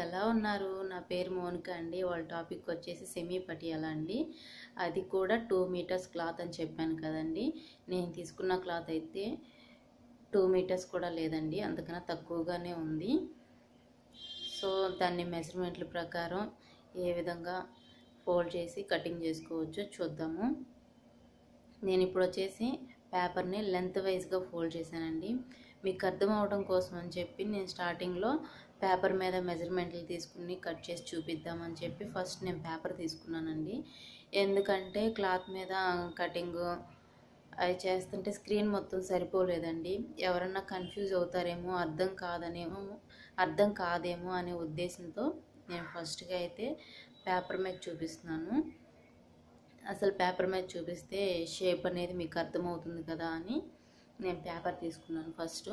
ఎలా ఉన్నారు నా పేరు మోనిక అండి వాళ్ళ టాపిక్ వచ్చేసి సెమీ పటియాలా అండి అది కూడా టూ మీటర్స్ క్లాత్ అని చెప్పాను కదండి నేను తీసుకున్న క్లాత్ అయితే టూ మీటర్స్ కూడా లేదండి అందుకన్నా తక్కువగానే ఉంది సో దాన్ని మెజర్మెంట్ల ప్రకారం ఏ విధంగా ఫోల్డ్ చేసి కటింగ్ చేసుకోవచ్చో చూద్దాము నేను ఇప్పుడు వచ్చేసి పేపర్ని లెంత్ వైజ్గా ఫోల్డ్ చేశానండి మీకు అర్థం అవడం కోసం అని చెప్పి నేను స్టార్టింగ్లో పేపర్ మీద మెజర్మెంట్లు తీసుకుని కట్ చేసి చూపిద్దామని చెప్పి ఫస్ట్ నేను పేపర్ తీసుకున్నానండి ఎందుకంటే క్లాత్ మీద కటింగ్ అవి చేస్తుంటే స్క్రీన్ మొత్తం సరిపోలేదండి ఎవరన్నా కన్ఫ్యూజ్ అవుతారేమో అర్థం కాదనేమో అర్థం కాదేమో అనే ఉద్దేశంతో నేను ఫస్ట్గా అయితే పేపర్ మీద చూపిస్తున్నాను అసలు పేపర్ మీద చూపిస్తే షేప్ అనేది మీకు అర్థమవుతుంది కదా అని నేను పేపర్ తీసుకున్నాను ఫస్ట్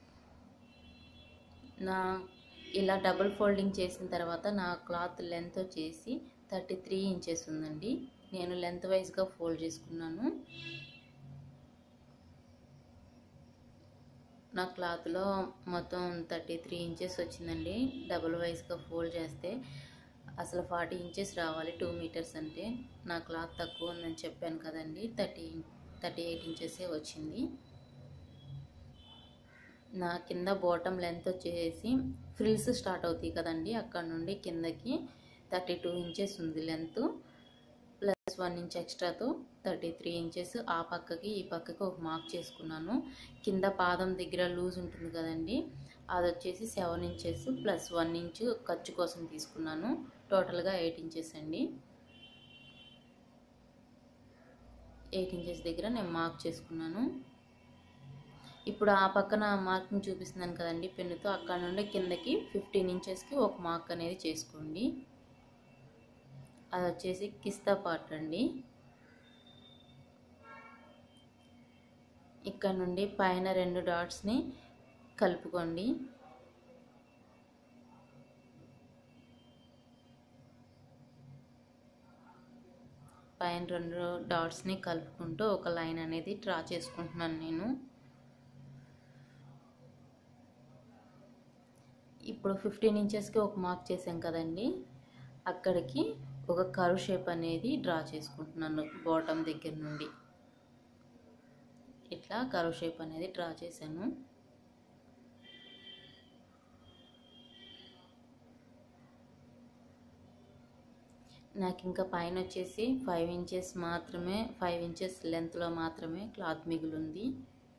నా ఇలా డబుల్ ఫోల్డింగ్ చేసిన తర్వాత నా క్లాత్ లెంత్ వచ్చేసి థర్టీ త్రీ ఇంచెస్ ఉందండి నేను లెంత్ వైజ్గా ఫోల్డ్ చేసుకున్నాను నా క్లాత్లో మొత్తం థర్టీ త్రీ ఇంచెస్ వచ్చిందండి డబుల్ వైజ్గా ఫోల్డ్ చేస్తే అసలు ఫార్టీ ఇంచెస్ రావాలి టూ మీటర్స్ అంటే నా క్లాత్ తక్కువ ఉందని చెప్పాను కదండి థర్టీ థర్టీ ఎయిట్ ఇంచెసే వచ్చింది నా కింద బాటమ్ లెంత్ వచ్చేసి ఫ్రిల్స్ స్టార్ట్ అవుతాయి కదండి అక్కడ నుండి కిందకి థర్టీ టూ ఇంచెస్ ఉంది లెంత్ ప్లస్ వన్ ఇంచ్ ఎక్స్ట్రాతో థర్టీ త్రీ ఇంచెస్ ఆ పక్కకి ఈ పక్కకి ఒక మార్క్ చేసుకున్నాను కింద పాదం దగ్గర లూజ్ ఉంటుంది కదండి అది వచ్చేసి seven inches plus one inch ఖర్చు కోసం తీసుకున్నాను టోటల్గా ఎయిట్ ఇంచెస్ అండి ఎయిట్ ఇంచెస్ దగ్గర నేను మార్క్ చేసుకున్నాను ఇప్పుడు ఆ పక్కన మార్కింగ్ చూపిస్తున్నాను కదండి పెన్నుతో అక్కడ నుండి కిందకి ఫిఫ్టీన్ ఇంచెస్కి ఒక మార్క్ అనేది చేసుకోండి అది వచ్చేసి కిస్తా పార్ట్ అండి ఇక్కడ నుండి పైన రెండు డాట్స్ని కలుపుకోండి పైన రెండు డాట్స్ని కలుపుకుంటూ ఒక లైన్ అనేది డ్రా చేసుకుంటున్నాను నేను ఇప్పుడు ఫిఫ్టీన్ ఇంచెస్కి ఒక మార్క్ చేసాం కదండి అక్కడికి ఒక కరు షేప్ అనేది డ్రా చేసుకుంటున్నాను బాటమ్ దగ్గర నుండి ఇట్లా కరు షేప్ అనేది డ్రా చేశాను నాకు ఇంకా పైన వచ్చేసి ఫైవ్ ఇంచెస్ మాత్రమే ఫైవ్ ఇంచెస్ లెంత్లో మాత్రమే క్లాత్ మిగులుంది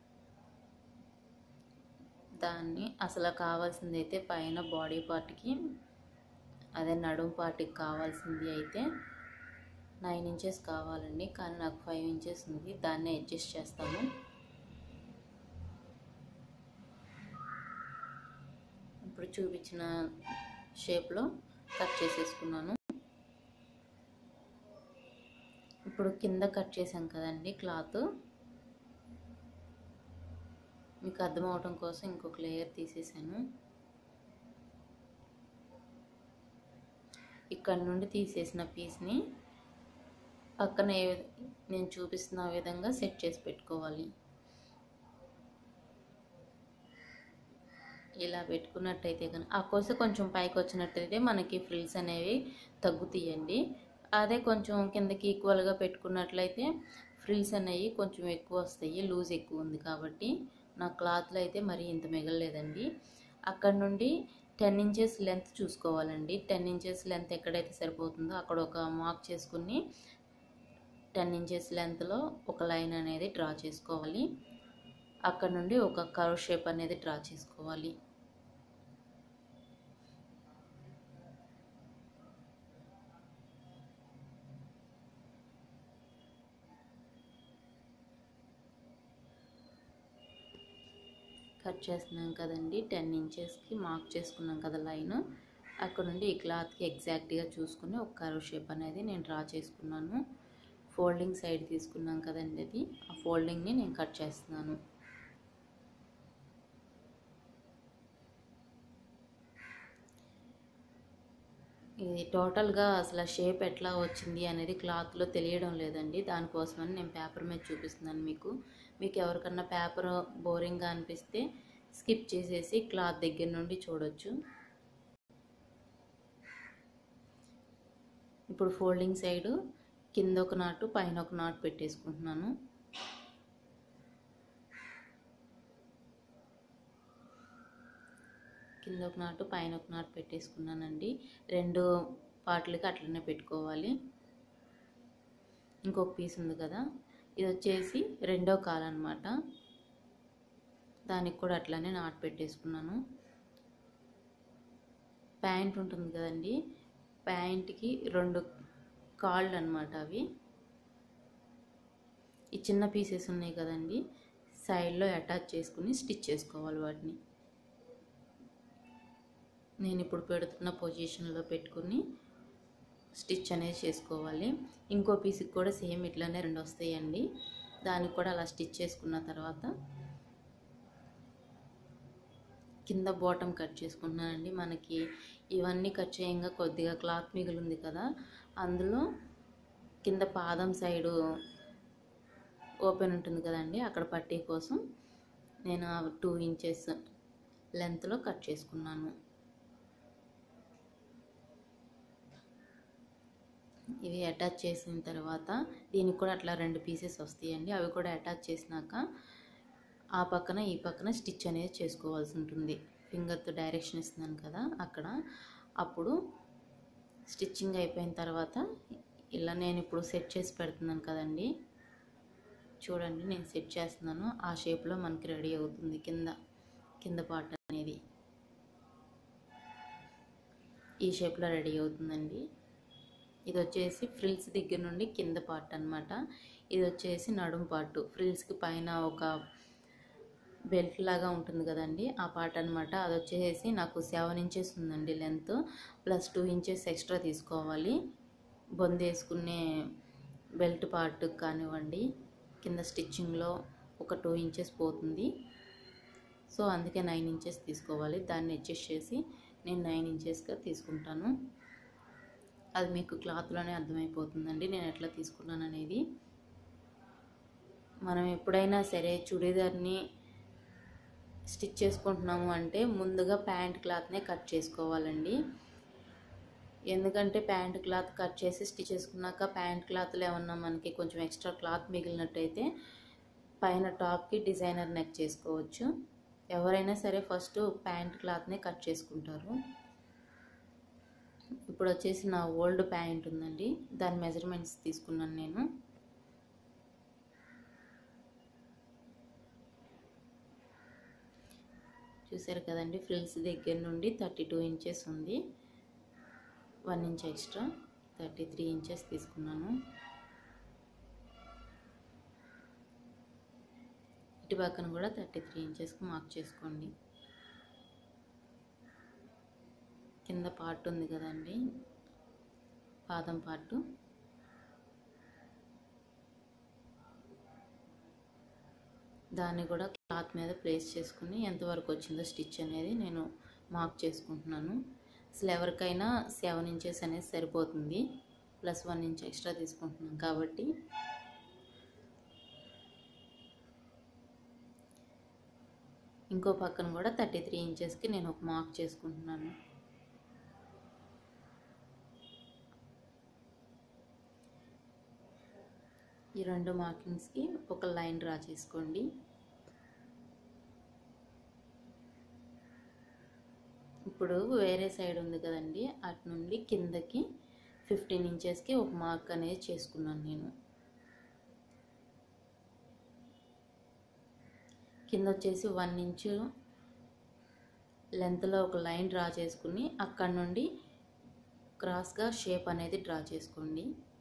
దాన్ని అసలు కావాల్సింది అయితే పైన బాడీ పార్ట్కి అదే నడుము పార్ట్కి కావాల్సింది అయితే నైన్ ఇంచెస్ కావాలండి కానీ నాకు ఫైవ్ ఇంచెస్ ఉంది దాన్ని అడ్జస్ట్ చేస్తాము ఇప్పుడు చూపించిన షేప్లో కట్ చేసేసుకున్నాను ఇప్పుడు కింద కట్ చేసాం కదండి క్లాత్ మీకు అర్థం అవటం కోసం ఇంకొక లేయర్ తీసేసాను ఇక్కడ నుండి తీసేసిన పీస్ని పక్కన ఏ నేను చూపిస్తున్న విధంగా సెట్ చేసి పెట్టుకోవాలి ఇలా పెట్టుకున్నట్టయితే కనుక ఆ కోస కొంచెం పైకి వచ్చినట్టయితే మనకి ఫ్రిల్స్ అనేవి తగ్గుతాయండి అదే కొంచెం కిందకి ఈక్వల్గా పెట్టుకున్నట్లయితే ఫ్రిల్స్ అనేవి కొంచెం ఎక్కువ వస్తాయి లూజ్ ఎక్కువ ఉంది కాబట్టి నా క్లాత్లో అయితే మరీ ఇంత మిగలలేదండి అక్కడ నుండి టెన్ ఇంచెస్ లెంత్ చూసుకోవాలండి టెన్ ఇంచెస్ లెంత్ ఎక్కడైతే సరిపోతుందో అక్కడ ఒక మార్క్ చేసుకుని టెన్ ఇంచెస్ లెంత్లో ఒక లైన్ అనేది డ్రా చేసుకోవాలి అక్కడ నుండి ఒక కర్వ్ షేప్ అనేది డ్రా చేసుకోవాలి కట్ చేస్తున్నాం కదండి టెన్ ఇంచెస్కి మార్క్ చేసుకున్నాం కదా లైన్ అక్కడ నుండి ఈ క్లాత్కి ఎగ్జాక్ట్గా చూసుకుని ఒక కర్వ్ షేప్ అనేది నేను డ్రా చేసుకున్నాను ఫోల్డింగ్ సైడ్ తీసుకున్నాం కదండి అది ఆ ఫోల్డింగ్ని నేను కట్ చేస్తున్నాను ఇది టోటల్గా అసలు షేప్ ఎట్లా వచ్చింది అనేది క్లాత్లో తెలియడం లేదండి దానికోసమని నేను పేపర్ మీద చూపిస్తున్నాను మీకు మీకు ఎవరికన్నా పేపర్ బోరింగ్గా అనిపిస్తే స్కిప్ చేసేసి క్లాత్ దగ్గర నుండి చూడొచ్చు ఇప్పుడు ఫోల్డింగ్ సైడ్ కింద ఒక నాటు పైన ఒక నాటు పెట్టేసుకుంటున్నాను కింద ఒక నాటు పైన ఒక నాటు పెట్టేసుకున్నానండి రెండు పార్ట్లకి అట్లనే పెట్టుకోవాలి ఇంకొక పీస్ ఉంది కదా ఇది వచ్చేసి రెండో కాలు అనమాట దానికి కూడా అట్లానే నాటు పెట్టేసుకున్నాను ప్యాంట్ ఉంటుంది కదండి ప్యాంట్కి రెండు కాళ్ళు అనమాట అవి ఈ చిన్న పీసెస్ ఉన్నాయి కదండి సైడ్లో అటాచ్ చేసుకుని స్టిచ్ చేసుకోవాలి వాటిని నేను ఇప్పుడు పెడుతున్న పొజిషన్లో పెట్టుకుని స్టిచ్ అనేది చేసుకోవాలి ఇంకో పీస్కి కూడా సేమ్ ఇట్లానే రెండు వస్తాయండి దానికి కూడా అలా స్టిచ్ చేసుకున్న తర్వాత కింద బాటమ్ కట్ చేసుకుంటున్నానండి మనకి ఇవన్నీ కట్ చేయంగా కొద్దిగా క్లాత్ మిగిలింది కదా అందులో కింద పాదం సైడు ఓపెన్ ఉంటుంది కదండి అక్కడ పట్టీ కోసం నేను టూ ఇంచెస్ లెంత్లో కట్ చేసుకున్నాను ఇవి అటాచ్ చేసిన తర్వాత దీనికి కూడా అట్లా రెండు పీసెస్ వస్తాయండి అవి కూడా అటాచ్ చేసినాక ఆ పక్కన ఈ పక్కన స్టిచ్ అనేది చేసుకోవాల్సి ఉంటుంది ఫింగర్తో డైరెక్షన్ ఇస్తున్నాను కదా అక్కడ అప్పుడు స్టిచ్చింగ్ అయిపోయిన తర్వాత ఇలా నేను ఇప్పుడు సెట్ చేసి పెడుతున్నాను కదండి చూడండి నేను సెట్ చేస్తున్నాను ఆ షేప్లో మనకి రెడీ అవుతుంది కింద కింద పార్ట్ అనేది ఈ షేప్లో రెడీ అవుతుందండి ఇది వచ్చేసి ఫ్రిల్స్ దగ్గర నుండి కింద పార్ట్ అనమాట ఇది వచ్చేసి నడుం పార్ట్ ఫ్రిల్స్కి పైన ఒక బెల్ట్ లాగా ఉంటుంది కదండి ఆ పార్ట్ అనమాట అది వచ్చేసి నాకు సెవెన్ ఇంచెస్ ఉందండి length plus two inches extra తీసుకోవాలి బొందు వేసుకునే బెల్ట్ పార్ట్ కానివ్వండి కింద స్టిచ్చింగ్లో ఒక టూ ఇంచెస్ పోతుంది సో అందుకే నైన్ ఇంచెస్ తీసుకోవాలి దాన్ని అడ్జస్ట్ చేసి నేను నైన్ ఇంచెస్గా తీసుకుంటాను అది మీకు క్లాత్లోనే అర్థమైపోతుందండి నేను ఎట్లా తీసుకున్నాను అనేది మనం ఎప్పుడైనా సరే చుడీదార్ని స్టిచ్ చేసుకుంటున్నాము అంటే ముందుగా ప్యాంట్ క్లాత్నే కట్ చేసుకోవాలండి ఎందుకంటే ప్యాంట్ క్లాత్ కట్ చేసి స్టిచ్ చేసుకున్నాక ప్యాంట్ క్లాత్లో ఏమన్నా మనకి కొంచెం ఎక్స్ట్రా క్లాత్ మిగిలినట్టయితే పైన టాప్కి డిజైనర్ నెక్ చేసుకోవచ్చు ఎవరైనా సరే ఫస్ట్ ప్యాంట్ క్లాత్నే కట్ చేసుకుంటారు ఇప్పుడు వచ్చేసి నా ఓల్డ్ ప్యాంట్ ఉందండి దాని మెజర్మెంట్స్ తీసుకున్నాను నేను చూసారు కదండి ఫ్రిల్స్ దగ్గర నుండి థర్టీ టూ ఇంచెస్ ఉంది one inch extra thirty three inches తీసుకున్నాను ఇటు పక్కన కూడా థర్టీ త్రీ ఇంచెస్కి మార్క్ చేసుకోండి కింద పార్ట్ ఉంది కదండి పాదం పార్టు దాన్ని కూడా క్లాత్ మీద ప్లేస్ చేసుకుని ఎంతవరకు వచ్చిందో స్టిచ్ అనేది నేను మార్క్ చేసుకుంటున్నాను అసలు ఎవరికైనా సెవెన్ ఇంచెస్ అనేది సరిపోతుంది ప్లస్ వన్ ఇంచ్ ఎక్స్ట్రా తీసుకుంటున్నాను కాబట్టి ఇంకో పక్కన కూడా థర్టీ త్రీ ఇంచెస్కి నేను ఒక మార్క్ చేసుకుంటున్నాను ఈ రెండు మార్కింగ్స్కి ఒక లైన్ డ్రా చేసుకోండి ఇప్పుడు వేరే సైడ్ ఉంది కదండి అటు నుండి కిందకి ఫిఫ్టీన్ ఇంచెస్కి ఒక మార్క్ అనేది చేసుకున్నాను నేను కింద వచ్చేసి వన్ ఇంచు లెంత్లో ఒక లైన్ డ్రా చేసుకుని అక్కడ నుండి క్రాస్గా షేప్ అనేది డ్రా చేసుకోండి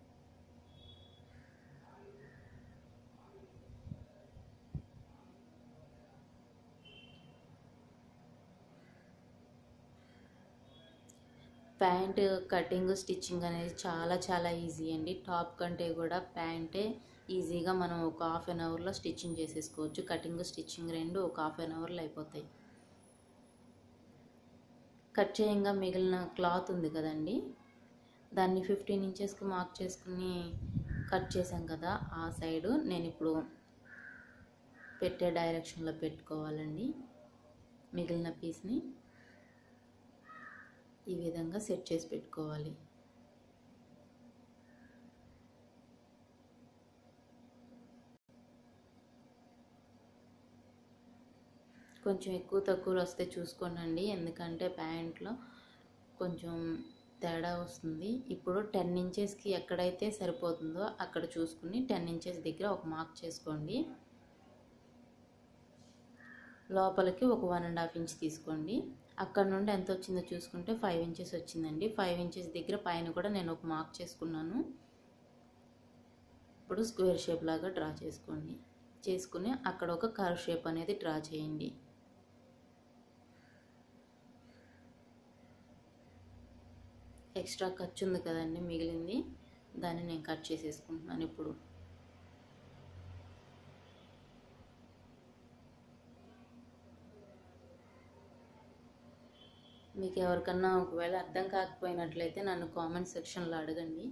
ప్యాంట్ కటింగ్ స్టిచ్చింగ్ అనేది చాలా చాలా ఈజీ అండి టాప్ కంటే కూడా ప్యాంటే ఈజీగా మనం ఒక హాఫ్ అన్ అవర్లో స్టిచ్చింగ్ చేసేసుకోవచ్చు కటింగ్ స్టిచ్చింగ్ రెండు ఒక హాఫ్ అన్ అవర్లో అయిపోతాయి కట్ చేయంగా మిగిలిన క్లాత్ ఉంది కదండి దాన్ని ఫిఫ్టీన్ ఇంచెస్కి మార్క్ చేసుకుని కట్ చేసాం కదా ఆ సైడు నేను ఇప్పుడు పెట్టే డైరెక్షన్లో పెట్టుకోవాలండి మిగిలిన పీస్ని ఈ విధంగా సెట్ చేసి పెట్టుకోవాలి కొంచెం ఎక్కువ తక్కువలు వస్తే చూసుకోనండి ఎందుకంటే ప్యాంట్లో కొంచెం తేడా వస్తుంది ఇప్పుడు టెన్ ఇంచెస్కి ఎక్కడైతే సరిపోతుందో అక్కడ చూసుకుని టెన్ ఇంచెస్ దగ్గర ఒక మార్క్ చేసుకోండి లోపలికి ఒక వన్ అండ్ హాఫ్ ఇంచ్ తీసుకోండి అక్కడ నుండి ఎంత వచ్చిందో చూసుకుంటే ఫైవ్ ఇంచెస్ వచ్చిందండి ఫైవ్ ఇంచెస్ దగ్గర పైన కూడా నేను ఒక మార్క్ చేసుకున్నాను ఇప్పుడు స్క్వేర్ షేప్ లాగా డ్రా చేసుకోండి చేసుకుని అక్కడ ఒక కర్వ్ షేప్ అనేది డ్రా చేయండి ఎక్స్ట్రా ఖర్చు ఉంది కదండి మిగిలింది దాన్ని నేను కట్ చేసేసుకుంటున్నాను ఇప్పుడు మీకు ఎవరికన్నా ఒకవేళ అర్థం కాకపోయినట్లయితే నన్ను కామెంట్ సెక్షన్లో అడగండి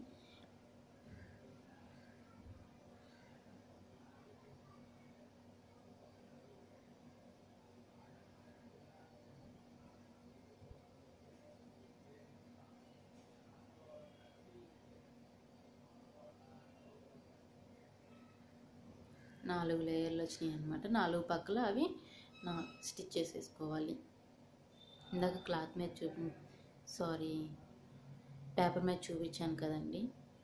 నాలుగు లేయర్లు వచ్చినాయి అనమాట నాలుగు పక్కల అవి నా స్టిచ్ చేసేసుకోవాలి ఇందాక క్లాత్ మీద చూపి సారీ పేపర్ మీద చూపించాను కదండి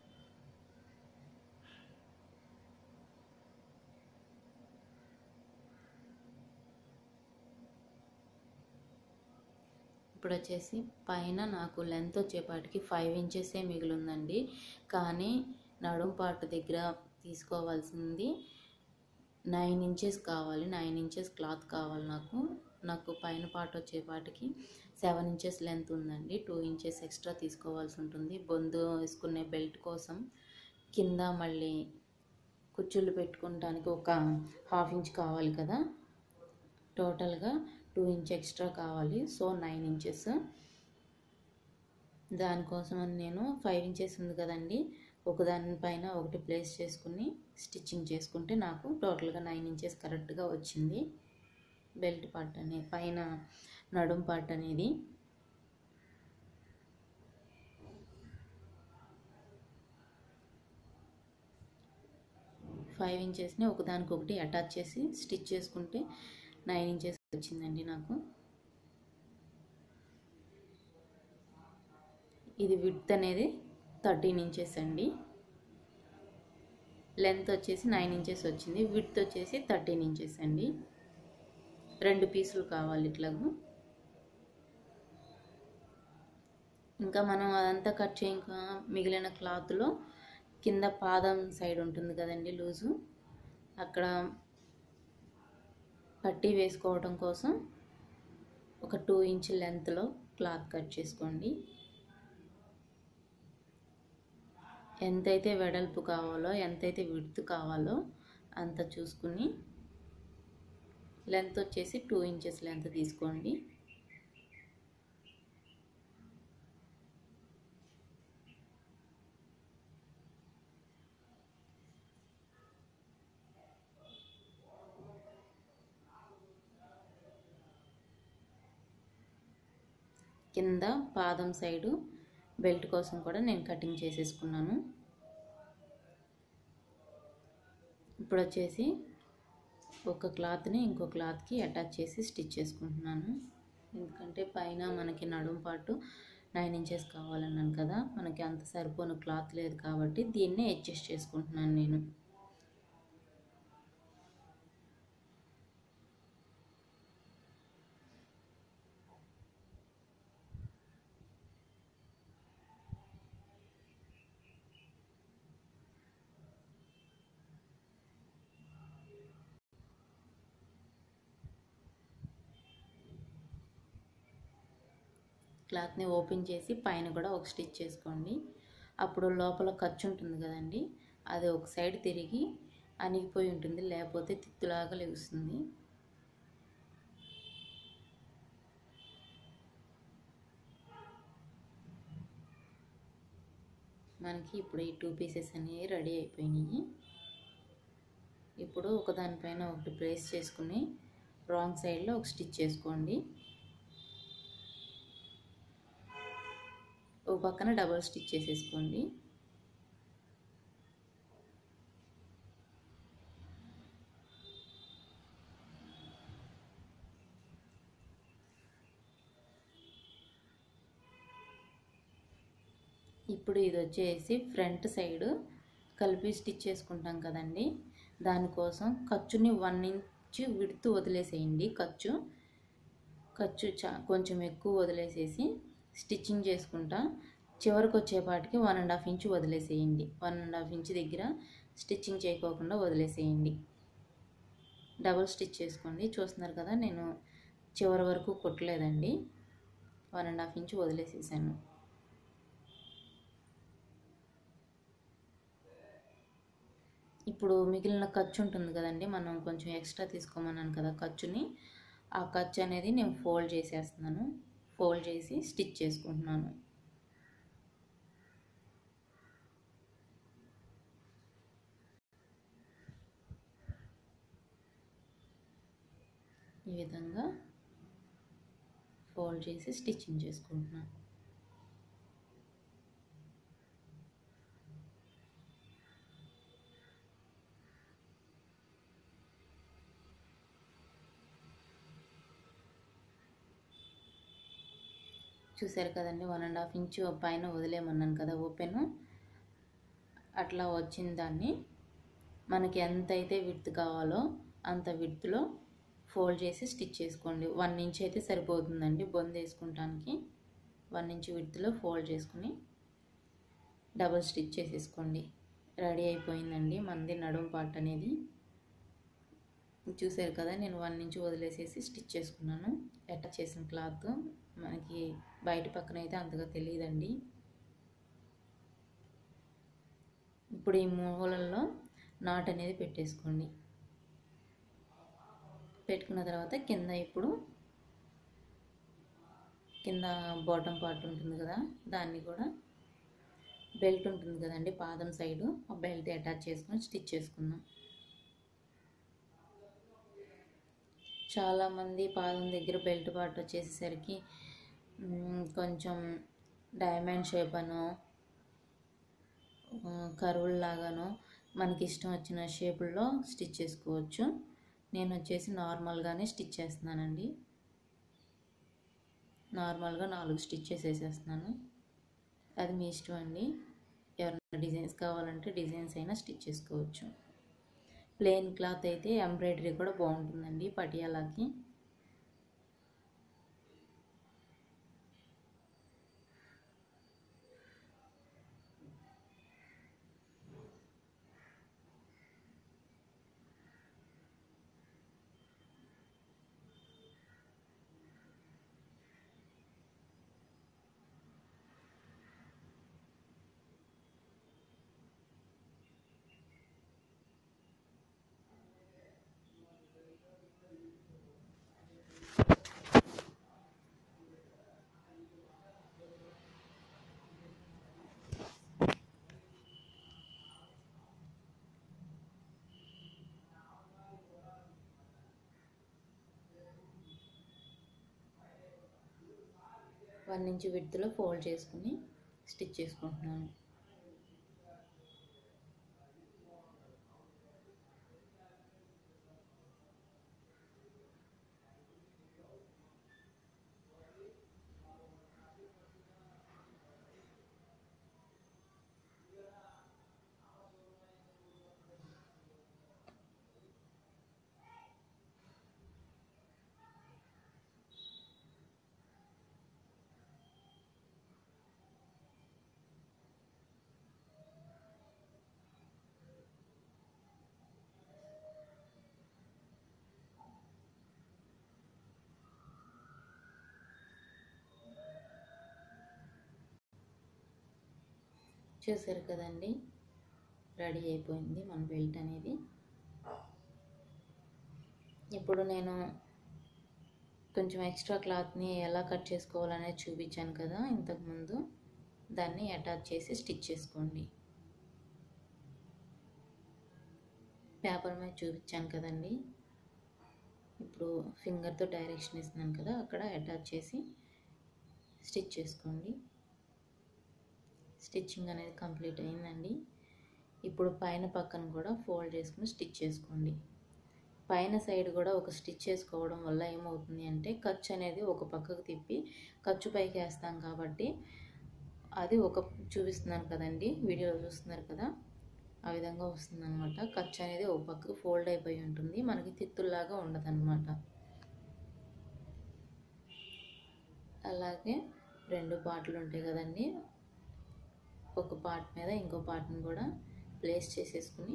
ఇప్పుడు వచ్చేసి పైన నాకు లెంత్ వచ్చేపాటికి ఫైవ్ ఇంచెసే మిగిలిందండి కానీ నడుం పాటు దగ్గర తీసుకోవాల్సింది నైన్ ఇంచెస్ కావాలి నైన్ ఇంచెస్ క్లాత్ కావాలి నాకు నాకు పైన పార్ట్ వచ్చేపాటికి సెవెన్ ఇంచెస్ లెంత్ ఉందండి టూ ఇంచెస్ ఎక్స్ట్రా తీసుకోవాల్సి ఉంటుంది బొందు వేసుకునే బెల్ట్ కోసం కింద మళ్ళీ కుచ్చుళ్ళు పెట్టుకోవడానికి ఒక హాఫ్ ఇంచ్ కావాలి కదా టోటల్గా టూ ఇంచ్ ఎక్స్ట్రా కావాలి సో నైన్ ఇంచెస్ దానికోసం అని నేను ఫైవ్ ఇంచెస్ ఉంది కదండి ఒకదాని పైన ఒకటి ప్లేస్ చేసుకుని స్టిచ్చింగ్ చేసుకుంటే నాకు టోటల్గా నైన్ ఇంచెస్ కరెక్ట్గా వచ్చింది బెల్ట్ పార్ట్ అనేది పైన నడుం పార్ట్ అనేది ఫైవ్ ఇంచెస్ని ఒకదానికొకటి అటాచ్ చేసి స్టిచ్ చేసుకుంటే నైన్ ఇంచెస్ వచ్చిందండి నాకు ఇది విడ్త్ అనేది థర్టీన్ ఇంచెస్ అండి లెంత్ వచ్చేసి నైన్ ఇంచెస్ వచ్చింది విడ్త్ వచ్చేసి థర్టీన్ ఇంచెస్ అండి రెండు పీసులు కావాలి ఇట్లాగూ ఇంకా మనం అదంతా కట్ చేయక మిగిలిన క్లాత్లో కింద పాదం సైడ్ ఉంటుంది కదండి లూజు అక్కడ పట్టీ వేసుకోవడం కోసం ఒక టూ ఇంచ్ లెంత్లో క్లాత్ కట్ చేసుకోండి ఎంతైతే వెడల్పు కావాలో ఎంతైతే విడ్త్ కావాలో అంత చూసుకుని లెంత్ వచ్చేసి టూ ఇంచెస్ లెంత్ తీసుకోండి కింద పాదం సైడు బెల్ట్ కోసం కూడా నేను కటింగ్ చేసేసుకున్నాను ఇప్పుడు వచ్చేసి ఒక క్లాత్ని ఇంకో క్లాత్కి అటాచ్ చేసి స్టిచ్ చేసుకుంటున్నాను ఎందుకంటే పైన మనకి నడుం పాటు నైన్ ఇంచెస్ కావాలన్నాను కదా మనకి అంత సరిపోను క్లాత్ లేదు కాబట్టి దీన్నే అడ్జస్ట్ చేసుకుంటున్నాను నేను క్లాత్ని ఓపెన్ చేసి పైన కూడా ఒక స్టిచ్ చేసుకోండి అప్పుడు లోపల ఖర్చు ఉంటుంది కదండి అది ఒక సైడ్ తిరిగి అణిగిపోయి ఉంటుంది లేకపోతే తిత్తులాగా లెగుస్తుంది మనకి ఇప్పుడు ఈ టూ పీసెస్ అనేవి రెడీ అయిపోయినాయి ఇప్పుడు ఒకదానిపైన ఒకటి ప్లేస్ చేసుకుని రాంగ్ సైడ్లో ఒక స్టిచ్ చేసుకోండి ఓ పక్కన డబల్ స్టిచ్ చేసేసుకోండి ఇప్పుడు ఇది వచ్చేసి ఫ్రంట్ సైడ్ కలిపి స్టిచ్ చేసుకుంటాం కదండి దానికోసం ఖర్చుని వన్ ఇంచ్ విడుతూ వదిలేసేయండి ఖర్చు ఖర్చు చా కొంచెం ఎక్కువ వదిలేసేసి స్టిచ్చింగ్ చేసుకుంటా చివరికి వచ్చేపాటికి వన్ అండ్ హాఫ్ ఇంచ్ వదిలేసేయండి వన్ అండ్ హాఫ్ ఇంచ్ దగ్గర స్టిచ్చింగ్ చేయకోకుండా వదిలేసేయండి డబుల్ స్టిచ్ చేసుకోండి చూస్తున్నారు కదా నేను చివరి వరకు కొట్టలేదండి వన్ అండ్ హాఫ్ ఇంచ్ వదిలేసేసాను ఇప్పుడు మిగిలిన ఖర్చు ఉంటుంది కదండి మనం కొంచెం ఎక్స్ట్రా తీసుకోమన్నాను కదా ఖర్చుని ఆ ఖర్చు అనేది నేను ఫోల్డ్ చేసేస్తున్నాను ఫోల్డ్ చేసి స్టిచ్ చేసుకుంటున్నాను ఈ విధంగా ఫోల్డ్ చేసి స్టిచ్చింగ్ చేసుకుంటున్నాను చూసారు కదండి వన్ అండ్ హాఫ్ ఇంచ్ పైన వదిలేమన్నాను కదా ఓపెన్ అట్లా వచ్చిన దాన్ని మనకి ఎంత అయితే విడ్త్ కావాలో అంత విడ్త్లో ఫోల్డ్ చేసి స్టిచ్ చేసుకోండి వన్ ఇంచ్ అయితే సరిపోతుందండి బొంద వేసుకుంటానికి వన్ ఇంచ్ విడ్త్లో ఫోల్డ్ చేసుకుని డబుల్ స్టిచ్ చేసేసుకోండి రెడీ అయిపోయిందండి మనది నడుము పార్ట్ అనేది చూసారు కదా నేను వన్ ఇంచ్ వదిలేసేసి స్టిచ్ చేసుకున్నాను అటాచ్ చేసిన క్లాత్ మనకి బయట పక్కన అయితే అంతగా తెలియదండి ఇప్పుడు ఈ మూలల్లో నాట్ అనేది పెట్టేసుకోండి పెట్టుకున్న తర్వాత కింద ఇప్పుడు కింద బాటమ్ పార్ట్ ఉంటుంది కదా దాన్ని కూడా బెల్ట్ ఉంటుంది కదండి పాదం సైడు ఆ బెల్ట్ అటాచ్ చేసుకొని స్టిచ్ చేసుకుందాం చాలామంది పాదం దగ్గర బెల్ట్ పార్ట్ వచ్చేసేసరికి కొంచెం డైమండ్ షేప్ అనో కరువుల లాగానో మనకి ఇష్టం వచ్చిన షేపుల్లో స్టిచ్ చేసుకోవచ్చు నేను వచ్చేసి నార్మల్గానే స్టిచ్ చేస్తున్నానండి నార్మల్గా నాలుగు స్టిచ్చెస్ వేసేస్తున్నాను అది మీ ఇష్టం అండి ఎవరైనా డిజైన్స్ కావాలంటే డిజైన్స్ అయినా స్టిచ్ చేసుకోవచ్చు ప్లెయిన్ క్లాత్ అయితే ఎంబ్రాయిడరీ కూడా బాగుంటుందండి పటియాలాకి వన్ ఇంచ్ విడ్త్లో ఫోల్డ్ చేసుకుని స్టిచ్ చేసుకుంటున్నాను చూసారు కదండి రెడీ అయిపోయింది మన బెల్ట్ అనేది ఇప్పుడు నేను కొంచెం ఎక్స్ట్రా క్లాత్ని ఎలా కట్ చేసుకోవాలనేది చూపించాను కదా ఇంతకుముందు దాన్ని అటాచ్ చేసి స్టిచ్ చేసుకోండి పేపర్ మీద చూపించాను కదండి ఇప్పుడు ఫింగర్తో డైరెక్షన్ ఇస్తున్నాను కదా అక్కడ అటాచ్ చేసి స్టిచ్ చేసుకోండి స్టిచ్చింగ్ అనేది కంప్లీట్ అయిందండి ఇప్పుడు పైన పక్కన కూడా ఫోల్డ్ చేసుకుని స్టిచ్ చేసుకోండి పైన సైడ్ కూడా ఒక స్టిచ్ చేసుకోవడం వల్ల ఏమవుతుంది అంటే ఖర్చు అనేది ఒక పక్కకు తిప్పి ఖర్చు పైకి వేస్తాం కాబట్టి అది ఒక చూపిస్తున్నాను కదండి వీడియోలో చూస్తున్నారు కదా ఆ విధంగా వస్తుంది అనమాట ఖర్చు అనేది ఒక పక్కకు ఫోల్డ్ అయిపోయి ఉంటుంది మనకి తిత్తుల్లాగా ఉండదన్నమాట అలాగే రెండు పార్ట్లు ఉంటాయి కదండి ఒక పార్ట్ మీద ఇంకో పార్ట్ని కూడా ప్లేస్ చేసేసుకుని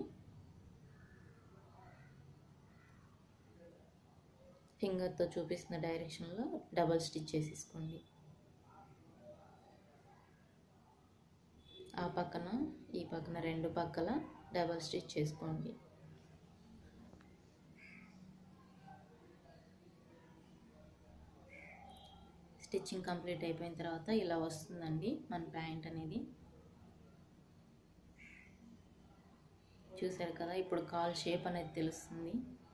ఫింగర్తో చూపిస్తున్న డైరెక్షన్లో డబల్ స్టిచ్ చేసేసుకోండి ఆ పక్కన ఈ పక్కన రెండు పక్కల డబల్ స్టిచ్ చేసుకోండి స్టిచ్చింగ్ కంప్లీట్ అయిపోయిన తర్వాత ఇలా వస్తుందండి మన ప్యాంట్ అనేది చూసారు కదా ఇప్పుడు కాల్ షేప్ అనేది తెలుస్తుంది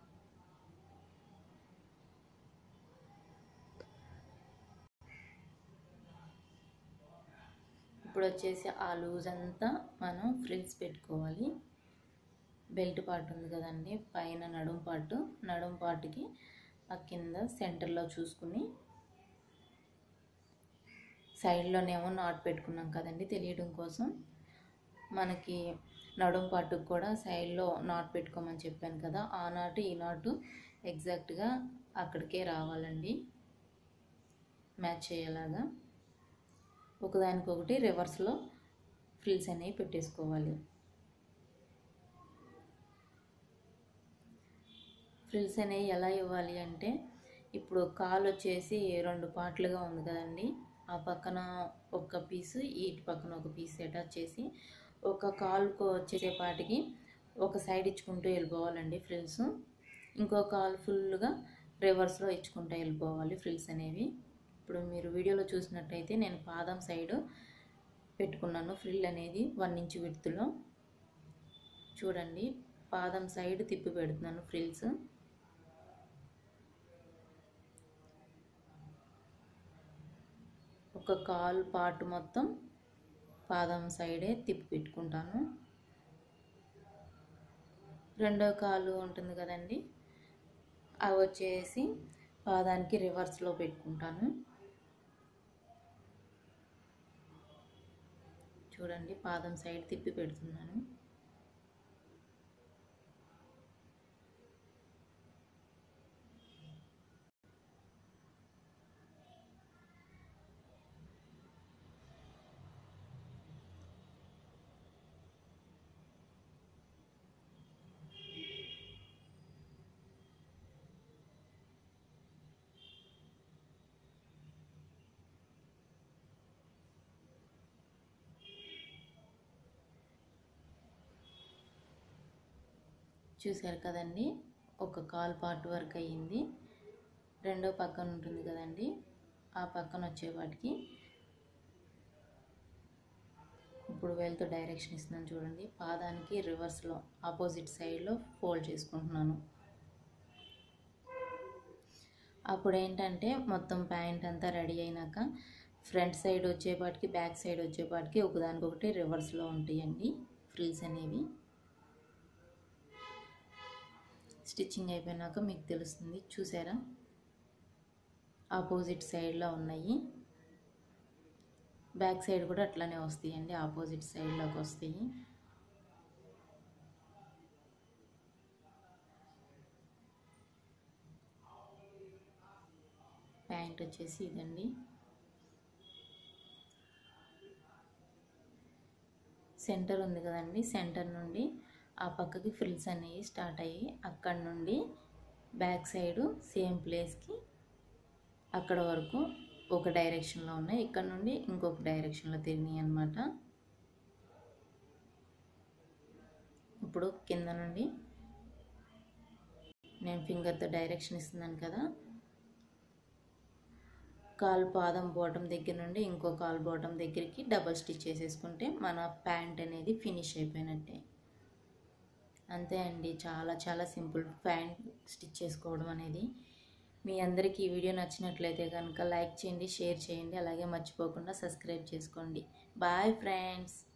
ఇప్పుడు వచ్చేసి ఆ లూజ్ అంతా మనం ఫ్రిల్స్ పెట్టుకోవాలి బెల్ట్ పార్ట్ ఉంది కదండి పైన నడుం పార్ట్ నడుం పార్ట్కి ఆ కింద సెంటర్లో చూసుకుని సైడ్లోనేమో నాట్ పెట్టుకున్నాం కదండి తెలియడం కోసం మనకి నడుం పాటుకు కూడా సైడ్లో నాట్ పెట్టుకోమని చెప్పాను కదా ఆ నాటు ఈ నాటు ఎగ్జాక్ట్గా అక్కడికే రావాలండి మ్యాచ్ అయ్యేలాగా ఒకదానికొకటి రివర్స్లో ఫ్రిల్స్ అనేవి పెట్టేసుకోవాలి ఫ్రిల్స్ అనేవి ఎలా ఇవ్వాలి అంటే ఇప్పుడు కాలు వచ్చేసి రెండు పార్ట్లుగా ఉంది కదండి ఆ పక్కన ఒక పీసు ఈ పక్కన ఒక పీస్ అటాచ్ చేసి ఒక కాలుకు వచ్చేసేపాటికి ఒక సైడ్ ఇచ్చుకుంటూ వెళ్ళిపోవాలండి ఫ్రిల్స్ ఇంకో కాలు ఫుల్గా రివర్స్లో ఇచ్చుకుంటూ వెళ్ళిపోవాలి ఫ్రిల్స్ అనేవి ఇప్పుడు మీరు వీడియోలో చూసినట్టయితే నేను పాదం సైడ్ పెట్టుకున్నాను ఫ్రిల్ అనేది వన్ ఇంచ్ విడుతులో చూడండి పాదం సైడ్ తిప్పి పెడుతున్నాను ఫ్రిల్స్ ఒక కాల్ పార్ట్ మొత్తం పాదం సైడే తిప్పి పెట్టుకుంటాను రెండో కాలు ఉంటుంది కదండి అవి వచ్చేసి పాదానికి రివర్స్లో పెట్టుకుంటాను చూడండి పాదం సైడ్ తిప్పి పెడుతున్నాను చూశారు కదండి ఒక కాల్ పార్ట్ వరకు అయ్యింది రెండో పక్కన ఉంటుంది కదండి ఆ పక్కన వచ్చేవాటికి ఇప్పుడు వెళ్తూ డైరెక్షన్ ఇస్తున్నాను చూడండి పాదానికి రివర్స్లో ఆపోజిట్ సైడ్లో ఫోల్డ్ చేసుకుంటున్నాను అప్పుడు ఏంటంటే మొత్తం ప్యాంట్ అంతా రెడీ అయినాక ఫ్రంట్ సైడ్ వచ్చేపాటికి బ్యాక్ సైడ్ వచ్చేపాటికి ఒకదానికొకటి రివర్స్లో ఉంటాయండి ఫ్రిల్స్ అనేవి స్టిచ్చింగ్ అయిపోయినాక మీకు తెలుస్తుంది చూసారా ఆపోజిట్ సైడ్లో ఉన్నాయి బ్యాక్ సైడ్ కూడా అట్లానే వస్తాయండి ఆపోజిట్ సైడ్లోకి వస్తాయి ప్యాంట్ వచ్చేసి ఇదండి సెంటర్ ఉంది కదండి సెంటర్ నుండి ఆ పక్కకి ఫ్రిల్స్ అనేవి స్టార్ట్ అయ్యి అక్కడ నుండి బ్యాక్ సైడు సేమ్ ప్లేస్కి అక్కడ వరకు ఒక డైరెక్షన్లో ఉన్నాయి ఇక్కడ నుండి ఇంకొక డైరెక్షన్లో తిరిగినాయి అనమాట ఇప్పుడు కింద నుండి నేను ఫింగర్తో డైరెక్షన్ ఇస్తున్నాను కదా కాలు పాదం బాటం దగ్గర నుండి ఇంకో కాలు బాటం దగ్గరికి డబల్ స్టిచ్ చేసేసుకుంటే మన ప్యాంట్ అనేది ఫినిష్ అయిపోయినట్టే అంతే అండి చాలా చాలా సింపుల్ ప్యాంట్ స్టిచ్ చేసుకోవడం అనేది మీ అందరికీ ఈ వీడియో నచ్చినట్లయితే కనుక లైక్ చేయండి షేర్ చేయండి అలాగే మర్చిపోకుండా సబ్స్క్రైబ్ చేసుకోండి బాయ్ ఫ్రెండ్స్